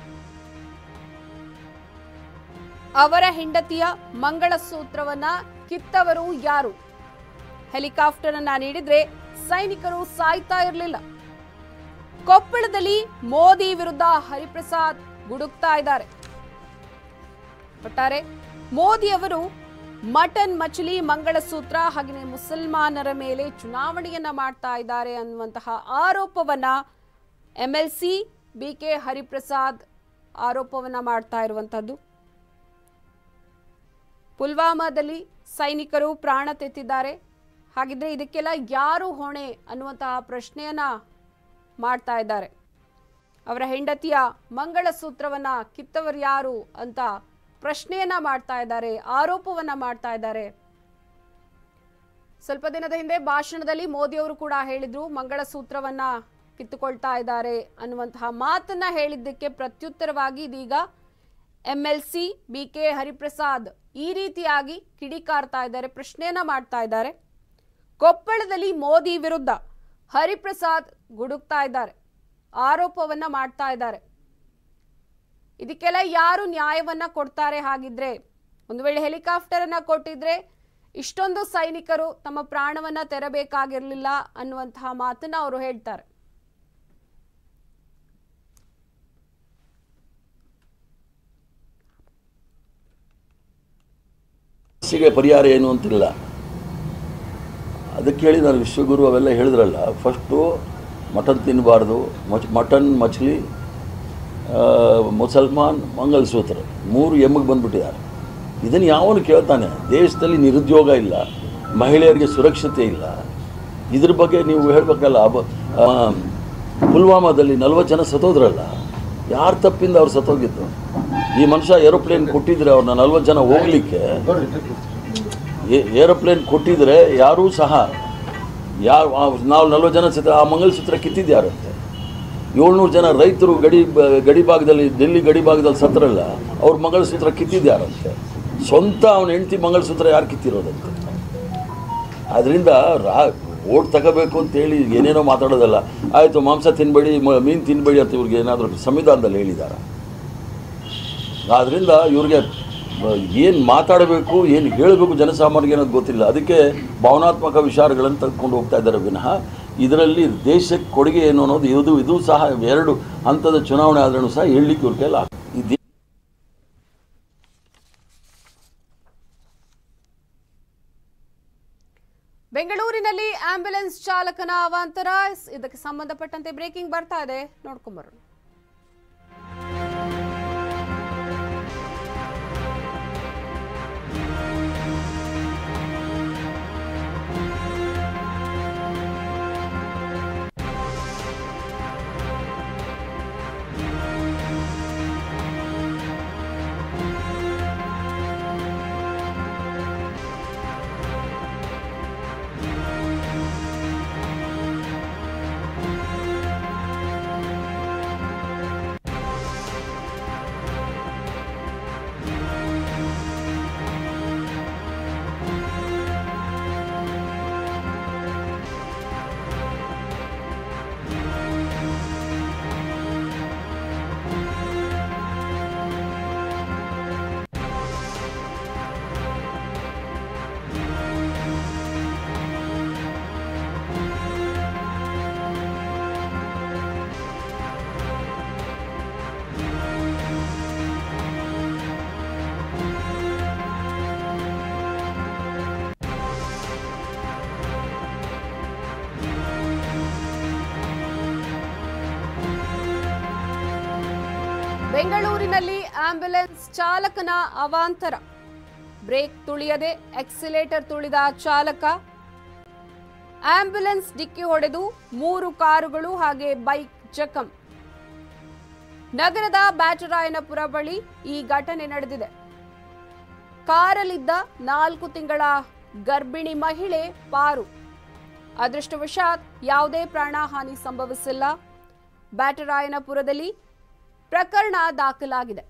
ಅವರ ಹೆಂಡತಿಯ ಮಂಗಳಸೂತ್ರವನ್ನ ಕಿತ್ತವರು ಯಾರು ಹೆಲಿಕಾಪ್ಟರ್ ಅನ್ನ ನೀಡಿದ್ರೆ ಸೈನಿಕರು ಸಾಯ್ತಾ ಇರಲಿಲ್ಲ ಕೊಪ್ಪಳದಲ್ಲಿ ಮೋದಿ ವಿರುದ್ಧ ಹರಿಪ್ರಸಾದ್ ಗುಡುಕ್ತಾ ಇದ್ದಾರೆ ಒಟ್ಟಾರೆ ಮೋದಿ ಅವರು ಮಟನ್ ಮಚಲಿ ಮಂಗಳಸೂತ್ರ ಹಾಗೆಯೇ ಮುಸಲ್ಮಾನರ ಮೇಲೆ ಚುನಾವಣೆಯನ್ನ ಮಾಡ್ತಾ ಇದ್ದಾರೆ ಅನ್ನುವಂತಹ ಆರೋಪವನ್ನ ಎಂಎಲ್ಸಿ ಬಿಕೆ ಹರಿಪ್ರಸಾದ್ ಆರೋಪವನ್ನ ಮಾಡ್ತಾ ಇರುವಂತದ್ದು ಪುಲ್ವಾಮಾದಲ್ಲಿ ಸೈನಿಕರು ಪ್ರಾಣ ತೆತ್ತಿದ್ದಾರೆ ಹಾಗಿದ್ರೆ ಇದಕ್ಕೆಲ್ಲ ಯಾರು ಹೊಣೆ ಅನ್ನುವಂತಹ ಪ್ರಶ್ನೆಯನ್ನ ಮಾಡ್ತಾ ಇದ್ದಾರೆ ಅವರ ಹೆಂಡತಿಯ ಮಂಗಳಸೂತ್ರವನ್ನ ಕಿತ್ತವರು ಯಾರು ಅಂತ ಪ್ರಶ್ನೆಯನ್ನ ಮಾಡ್ತಾ ಇದ್ದಾರೆ ಆರೋಪವನ್ನ ಮಾಡ್ತಾ ಇದ್ದಾರೆ ಸ್ವಲ್ಪ ದಿನದ ಹಿಂದೆ ಭಾಷಣದಲ್ಲಿ ಮೋದಿ ಅವರು ಕೂಡ ಹೇಳಿದ್ರು ಮಂಗಳಸೂತ್ರವನ್ನ ಕಿತ್ತುಕೊಳ್ತಾ ಇದ್ದಾರೆ ಅನ್ನುವಂತಹ ಮಾತನ್ನ ಹೇಳಿದ್ದಕ್ಕೆ ಪ್ರತ್ಯುತ್ತರವಾಗಿ ಇದೀಗ M L C B K Hariprasad ಈ ರೀತಿಯಾಗಿ ಕಿಡಿಕಾರ್ತಾ ಇದ್ದಾರೆ ಪ್ರಶ್ನೆಯನ್ನ ಮಾಡ್ತಾ ಇದ್ದಾರೆ ಕೊಪ್ಪಳದಲ್ಲಿ ಮೋದಿ ವಿರುದ್ಧ ಹರಿಪ್ರಸಾದ್ ಗುಡುಕ್ತಾ ಇದ್ದಾರೆ ಆರೋಪವನ್ನ ಮಾಡ್ತಾ ಇದ್ದಾರೆ ಇದಕ್ಕೆಲ್ಲ ಯಾರು ನ್ಯಾಯವನ್ನ ಕೊಡ್ತಾರೆ ಹಾಗಿದ್ರೆ ಒಂದು ವೇಳೆ ಹೆಲಿಕಾಪ್ಟರ್ ಅನ್ನ ಕೊಟ್ಟಿದ್ರೆ ಇಷ್ಟೊಂದು ಸೈನಿಕರು ತಮ್ಮ ಪ್ರಾಣವನ್ನ ತೆರಬೇಕಾಗಿರ್ಲಿಲ್ಲ ಅನ್ನುವಂತಹ ಮಾತನ್ನ ಅವರು ಹೇಳ್ತಾರೆ ಸಮಸ್ಯೆಗೆ ಪರಿಹಾರ ಏನು ಅಂತಿಲ್ಲ ಅದಕ್ಕೆ ಹೇಳಿ ನಾನು ವಿಶ್ವಗುರು ಅವೆಲ್ಲ ಹೇಳಿದ್ರಲ್ಲ ಫಸ್ಟು ಮಟನ್ ತಿನ್ನಬಾರ್ದು ಮಚ್ ಮಟನ್ ಮಚ್ಲಿ ಆ, ಮುಸಲ್ಮಾನ್ ಮಂಗಲಸೂತ್ರ ಮೂರು ಎಮ್ಮಿಗೆ ಬಂದ್ಬಿಟ್ಟಿದ್ದಾರೆ ಇದನ್ನು ಯಾವನು ಕೇಳ್ತಾನೆ ದೇಶದಲ್ಲಿ ನಿರುದ್ಯೋಗ ಇಲ್ಲ ಮಹಿಳೆಯರಿಗೆ ಸುರಕ್ಷತೆ ಇಲ್ಲ ಇದ್ರ ಬಗ್ಗೆ ನೀವು ಹೇಳಬೇಕಲ್ಲ ಅಬ ಆ, ಪುಲ್ವಾಮಾದಲ್ಲಿ ನಲ್ವತ್ತು ಜನ ಸತ್ತೋದ್ರಲ್ಲ ಯಾರು ತಪ್ಪಿಂದ ಅವ್ರು ಸತ್ತೋಗಿದ್ದು ಈ ಮನುಷ್ಯ ಏರೋಪ್ಲೇನ್ ಕೊಟ್ಟಿದ್ರೆ ಅವ್ರನ್ನ ನಲ್ವತ್ತು ಜನ ಹೋಗ್ಲಿಕ್ಕೆ ಏರೋಪ್ಲೇನ್ ಕೊಟ್ಟಿದ್ರೆ ಯಾರೂ ಸಹ ಯಾರು ನಾವು ನಲ್ವತ್ತು ಜನ ಸತ್ತ ಆ ಮಂಗಲಸೂತ್ರ ಕಿತ್ತಿದ್ದು ಯಾರಂತೆ ಏಳ್ನೂರು ಜನ ರೈತರು ಗಡಿ ಬ- ಗಡಿ ಭಾಗದಲ್ಲಿ ಡೆಲ್ಲಿ ಗಡಿ ಭಾಗದಲ್ಲಿ ಸತ್ತರಲ್ಲ ಅವ್ರ ಮಂಗಲಸೂತ್ರ ಕಿತ್ತಿದ್ದು ಯಾರಂತೆ ಸ್ವಂತ ಅವನ ಹೆಂಡತಿ ಮಂಗಲಸೂತ್ರ ಯಾರು ಕಿತ್ತಿರೋದಂತೆ ಅದರಿಂದ ರಾ ಓಟ್ ತಗೋಬೇಕು ಅಂತೇಳಿ ಏನೇನೋ ಮಾತಾಡೋದಲ್ಲ ಆಯಿತು ಮಾಂಸ ತಿನ್ನಬೇಡಿ ಮೀನು ತಿನ್ನಬೇಡಿ ಅಂತ ಇವ್ರಿಗೆ ಏನಾದರೂ ಸಂವಿಧಾನದಲ್ಲಿ ಹೇಳಿದ್ದಾರೆ ಆದ್ದರಿಂದ ಇವ್ರಿಗೆ ಏನು ಮಾತಾಡಬೇಕು ಏನು ಹೇಳಬೇಕು ಜನಸಾಮಾನ್ಯರಿಗೆ ಅನ್ನೋದು ಗೊತ್ತಿಲ್ಲ ಅದಕ್ಕೆ ಭಾವನಾತ್ಮಕ ವಿಚಾರಗಳನ್ನು ತೆಗೆದುಕೊಂಡು ಹೋಗ್ತಾ ಇದ್ದಾರೆ ವಿನಃ ಇದರಲ್ಲಿ ದೇಶಕ್ಕೆ ಕೊಡುಗೆ ಏನು ಅನ್ನೋದು ಇದು ಇದು ಸಹ ಎರಡು ಹಂತದ ಚುನಾವಣೆ ಆದ್ರೂ ಸಹ ಹೇಳಲಿಕ್ಕೆ ಇವ್ರ ಕೈಲಿ ಆಗ್- ಈ ದೇ- ಬೆಂಗಳೂರಿನಲ್ಲಿ ಆಂಬ್ಯುಲೆನ್ಸ್ ಚಾಲಕನ ಅವಾಂತರ ಇದಕ್ಕೆ ಸಂಬಂಧಪಟ್ಟಂತೆ ಬ್ರೇಕಿಂಗ್ ಬರ್ತಾ ಇದೆ ನೋಡ್ಕೊಂಬರೋಣ ಬೆಂಗಳೂರಿನಲ್ಲಿ ಆಂಬ್ಯುಲೆನ್ಸ್ ಚಾಲಕನ ಅವಾಂತರ ಬ್ರೇಕ್ ತುಳಿಯದೆ ಎಕ್ಸಿಲೇಟರ್ ತುಳಿದ ಚಾಲಕ ಆಂಬ್ಯುಲೆನ್ಸ್ ಡಿಕ್ಕಿ ಹೊಡೆದು ಮೂರು ಕಾರುಗಳು ಹಾಗೆ ಬೈಕ್ ಜಖಂ ನಗರದ ಬ್ಯಾಟರಾಯನಪುರ ಬಳಿ ಈ ಘಟನೆ ನಡೆದಿದೆ ಕಾರಲ್ಲಿದ್ದ ನಾಲ್ಕು ತಿಂಗಳ ಗರ್ಭಿಣಿ ಮಹಿಳೆ ಪಾರು ಅದೃಷ್ಟವಶಾತ್ ಯಾವುದೇ ಪ್ರಾಣಹಾನಿ ಸಂಭವಿಸಿಲ್ಲ ಬ್ಯಾಟರಾಯನಪುರದಲ್ಲಿ ಪ್ರಕರಣ ದಾಖಲಾಗಿದೆ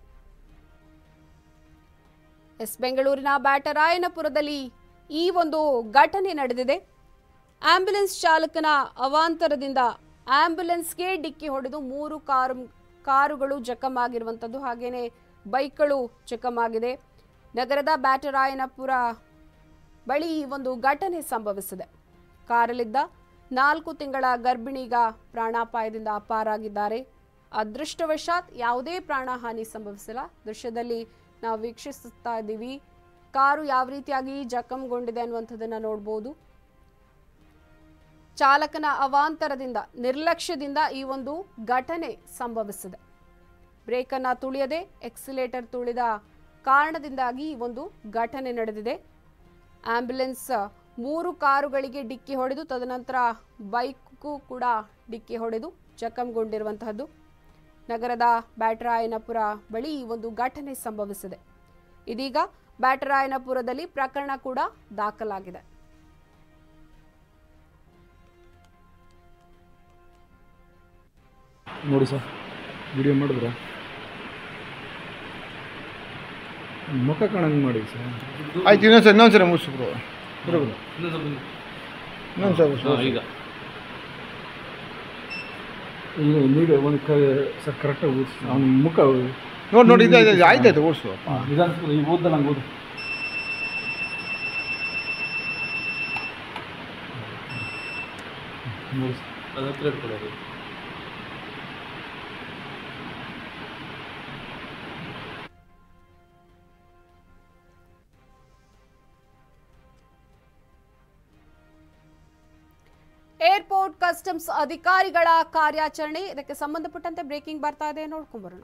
ಎಸ್ ಬೆಂಗಳೂರಿನ ಬ್ಯಾಟರಾಯನಪುರದಲ್ಲಿ ಈ ಒಂದು ಘಟನೆ ನಡೆದಿದೆ ಆಂಬ್ಯುಲೆನ್ಸ್ ಚಾಲಕನ ಅವಾಂತರದಿಂದ ಆಂಬ್ಯುಲೆನ್ಸ್ಗೆ ಡಿಕ್ಕಿ ಹೊಡೆದು ಮೂರು ಕಾರು ಕಾರುಗಳು ಜಖಮ್ ಆಗಿರುವಂಥದ್ದು ಹಾಗೇನೆ ಬೈಕ್ಗಳು ಜಖಮ್ ಆಗಿದೆ ನಗರದ ಬ್ಯಾಟರಾಯನಪುರ ಬಳಿ ಈ ಒಂದು ಘಟನೆ ಸಂಭವಿಸಿದೆ ಕಾರಲ್ಲಿದ್ದ ನಾಲ್ಕು ತಿಂಗಳ ಗರ್ಭಿಣಿಗ ಪ್ರಾಣಾಪಾಯದಿಂದ ಅಪಾರಾಗಿದ್ದಾರೆ ಅದೃಷ್ಟವಶಾತ್ ಯಾವುದೇ ಪ್ರಾಣಹಾನಿ ಸಂಭವಿಸಿಲ್ಲ ದೃಶ್ಯದಲ್ಲಿ ನಾವು ವೀಕ್ಷಿಸುತ್ತಾ ಇದ್ದೀವಿ ಕಾರು ಯಾವ ರೀತಿಯಾಗಿ ಜಖಂಗೊಂಡಿದೆ ಅನ್ನುವಂಥದ್ದನ್ನ ನೋಡ್ಬೋದು ಚಾಲಕನ ಅವಾಂತರದಿಂದ ನಿರ್ಲಕ್ಷ್ಯದಿಂದ ಈ ಒಂದು ಘಟನೆ ಸಂಭವಿಸಿದೆ ಬ್ರೇಕನ್ನ ತುಳಿಯದೆ ಎಕ್ಸಿಲೇಟರ್ ತುಳಿದ ಕಾರಣದಿಂದಾಗಿ ಈ ಒಂದು ಘಟನೆ ನಡೆದಿದೆ ಆಂಬ್ಯುಲೆನ್ಸ್ ಮೂರು ಕಾರುಗಳಿಗೆ ಡಿಕ್ಕಿ ಹೊಡೆದು ತದನಂತರ ಬೈಕ್ಗೂ ಕೂಡ ಡಿಕ್ಕಿ ಹೊಡೆದು ಜಖಂಗೊಂಡಿರುವಂತಹದ್ದು ನಗರದ ಬ್ಯಾಟರಾಯನಪುರ ಬಳಿ ಈ ಒಂದು ಘಟನೆ ಸಂಭವಿಸಿದೆ ಇದೀಗ ಬ್ಯಾಟರಾಯನಪುರದಲ್ಲಿ ಪ್ರಕರಣ ಕೂಡ ದಾಖಲಾಗಿದೆ ನೋಡಿ ಸರ್ ವಿಡಿಯೋ ಮಾಡಿದ್ರ ಮುಖ ಕಾಣಂಗೆ ಮಾಡಿ ಸರ್ ಆಯ್ತು ಇನ್ನೊಂದು ಸಲ ಇನ್ನೊಂದು ಸಲ ಮುಗಿಸು ಬ್ರೋ ಬರೋಬ್ರು ಇನ್ನೊಂದು ಸಲ ಮುಗಿಸು ಈಗ ಈಗ ನೀವೇ ಒಂದು ಕ ಸರ್ ಕರೆಕ್ಟಾಗಿ ಓದಿಸಿ ಅವ್ನ ಮುಖ ನೋಡಿ ನೋಡಿ ಇದು ಇದು ಆಯ್ತಾಯ್ತು ಓಡಿಸು ನಿಧಾನ ಈಗ ಓದ್ದ ನಂಗೆ ಓದು ನೋಡಿ ಅದು ಹತ್ರ ಇಟ್ಕೊಳ್ಳೋದು ಏರ್ಪೋರ್ಟ್ ಕಸ್ಟಮ್ಸ್ ಅಧಿಕಾರಿಗಳ ಕಾರ್ಯಾಚರಣೆ ಇದಕ್ಕೆ ಸಂಬಂಧಪಟ್ಟಂತೆ ಬ್ರೇಕಿಂಗ್ ಬರ್ತಾ ಇದೆ ನೋಡ್ಕೊಂಡ್ ಬರೋಣ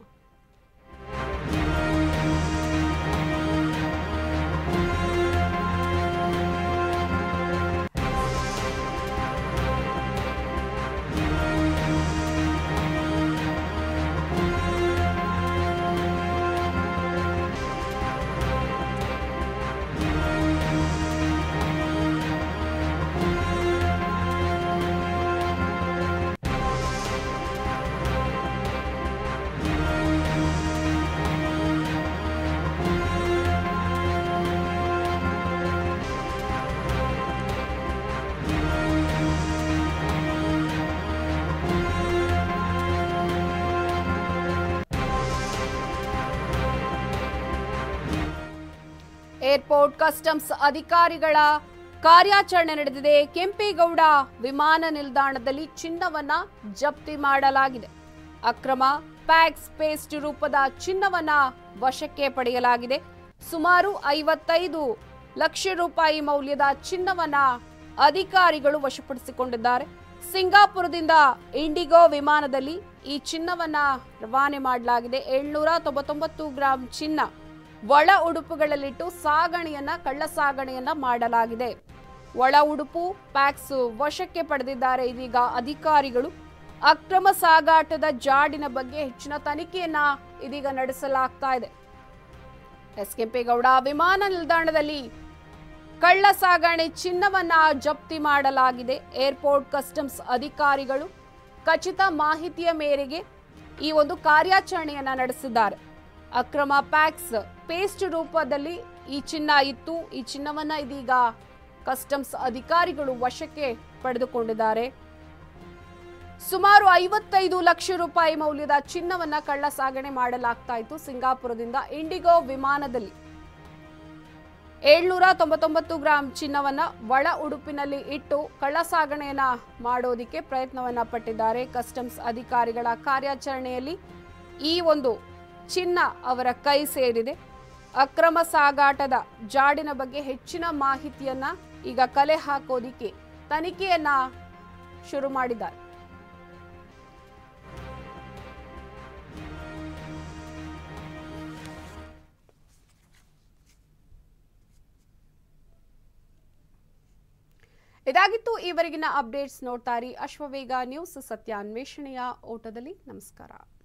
ಏರ್ಪೋರ್ಟ್ ಕಸ್ಟಮ್ಸ್ ಅಧಿಕಾರಿಗಳ ಕಾರ್ಯಾಚರಣೆ ನಡೆದಿದೆ ಕೆಂಪೇಗೌಡ ವಿಮಾನ ನಿಲ್ದಾಣದಲ್ಲಿ ಚಿನ್ನವನ್ನ ಜಪ್ತಿ ಮಾಡಲಾಗಿದೆ ಅಕ್ರಮ ಪ್ಯಾಕ್ಸ್ ಪೇಸ್ಟ್ ರೂಪದ ಚಿನ್ನವನ್ನ ವಶಕ್ಕೆ ಪಡೆಯಲಾಗಿದೆ ಸುಮಾರು ಐವತ್ತೈದು ಲಕ್ಷ ರೂಪಾಯಿ ಮೌಲ್ಯದ ಚಿನ್ನವನ್ನ ಅಧಿಕಾರಿಗಳು ವಶಪಡಿಸಿಕೊಂಡಿದ್ದಾರೆ ಸಿಂಗಾಪುರದಿಂದ ಇಂಡಿಗೋ ವಿಮಾನದಲ್ಲಿ ಈ ಚಿನ್ನವನ್ನ ರವಾನೆ ಮಾಡಲಾಗಿದೆ ಏಳ್ನೂರ ತೊಂಬತ್ತೊಂಬತ್ತು ಗ್ರಾಂ ಚಿನ್ನ ಒಳ ಉಡುಪುಗಳಲ್ಲಿಟ್ಟು ಸಾಗಣೆಯನ್ನ ಕಳ್ಳ ಸಾಗಣೆಯನ್ನ ಮಾಡಲಾಗಿದೆ ಒಳ ಉಡುಪು ಪ್ಯಾಕ್ಸ್ ವಶಕ್ಕೆ ಪಡೆದಿದ್ದಾರೆ ಇದೀಗ ಅಧಿಕಾರಿಗಳು ಅಕ್ರಮ ಸಾಗಾಟದ ಜಾಡಿನ ಬಗ್ಗೆ ಹೆಚ್ಚಿನ ತನಿಖೆಯನ್ನ ಇದೀಗ ನಡೆಸಲಾಗ್ತಾ ಇದೆ ಎಸ್ ಕೆಂಪೇಗೌಡ ವಿಮಾನ ನಿಲ್ದಾಣದಲ್ಲಿ ಕಳ್ಳ ಸಾಗಣೆ ಚಿನ್ನವನ್ನ ಜಪ್ತಿ ಮಾಡಲಾಗಿದೆ ಏರ್ಪೋರ್ಟ್ ಕಸ್ಟಮ್ಸ್ ಅಧಿಕಾರಿಗಳು ಖಚಿತ ಮಾಹಿತಿಯ ಮೇರೆಗೆ ಈ ಒಂದು ಕಾರ್ಯಾಚರಣೆಯನ್ನ ನಡೆಸಿದ್ದಾರೆ ಅಕ್ರಮ ಪ್ಯಾಕ್ಸ್ ಪೇಸ್ಟ್ ರೂಪದಲ್ಲಿ ಈ ಚಿನ್ನ ಇತ್ತು ಈ ಚಿನ್ನವನ್ನ ಇದೀಗ ಕಸ್ಟಮ್ಸ್ ಅಧಿಕಾರಿಗಳು ವಶಕ್ಕೆ ಪಡೆದುಕೊಂಡಿದ್ದಾರೆ ಸುಮಾರು ಐವತ್ತೈದು ಲಕ್ಷ ರೂಪಾಯಿ ಮೌಲ್ಯದ ಚಿನ್ನವನ್ನ ಕಳ್ಳ ಸಾಗಣೆ ಮಾಡಲಾಗ್ತಾ ಇತ್ತು ಸಿಂಗಾಪುರದಿಂದ ಇಂಡಿಗೋ ವಿಮಾನದಲ್ಲಿ ಏಳ್ನೂರ ತೊಂಬತ್ತೊಂಬತ್ತು ಗ್ರಾಂ ಚಿನ್ನವನ್ನ ಒಳ ಉಡುಪಿನಲ್ಲಿ ಇಟ್ಟು ಕಳ್ಳ ಸಾಗಣೆಯನ್ನ ಮಾಡೋದಿಕ್ಕೆ ಪ್ರಯತ್ನವನ್ನ ಪಟ್ಟಿದ್ದಾರೆ ಕಸ್ಟಮ್ಸ್ ಅಧಿಕಾರಿಗಳ ಕಾರ್ಯಾಚರಣೆಯಲ್ಲಿ ಈ ಒಂದು ಚಿನ್ನ ಅವರ ಕೈ ಸೇರಿದೆ ಅಕ್ರಮ ಸಾಗಾಟದ ಜಾಡಿನ ಬಗ್ಗೆ ಹೆಚ್ಚಿನ ಮಾಹಿತಿಯನ್ನ ಈಗ ಕಲೆ ಹಾಕೋದಿಕ್ಕೆ ತನಿಖೆಯನ್ನ ಶುರು ಮಾಡಿದ್ದಾರೆ ಇದಾಗಿತ್ತು ಈವರೆಗಿನ ಅಪ್ಡೇಟ್ಸ್ ನೋಡ್ತಾರಿ ಅಶ್ವವೇಗ ನ್ಯೂಸ್ ಸತ್ಯಾನ್ವೇಷಣೆಯ ಓಟದಲ್ಲಿ ನಮಸ್ಕಾರ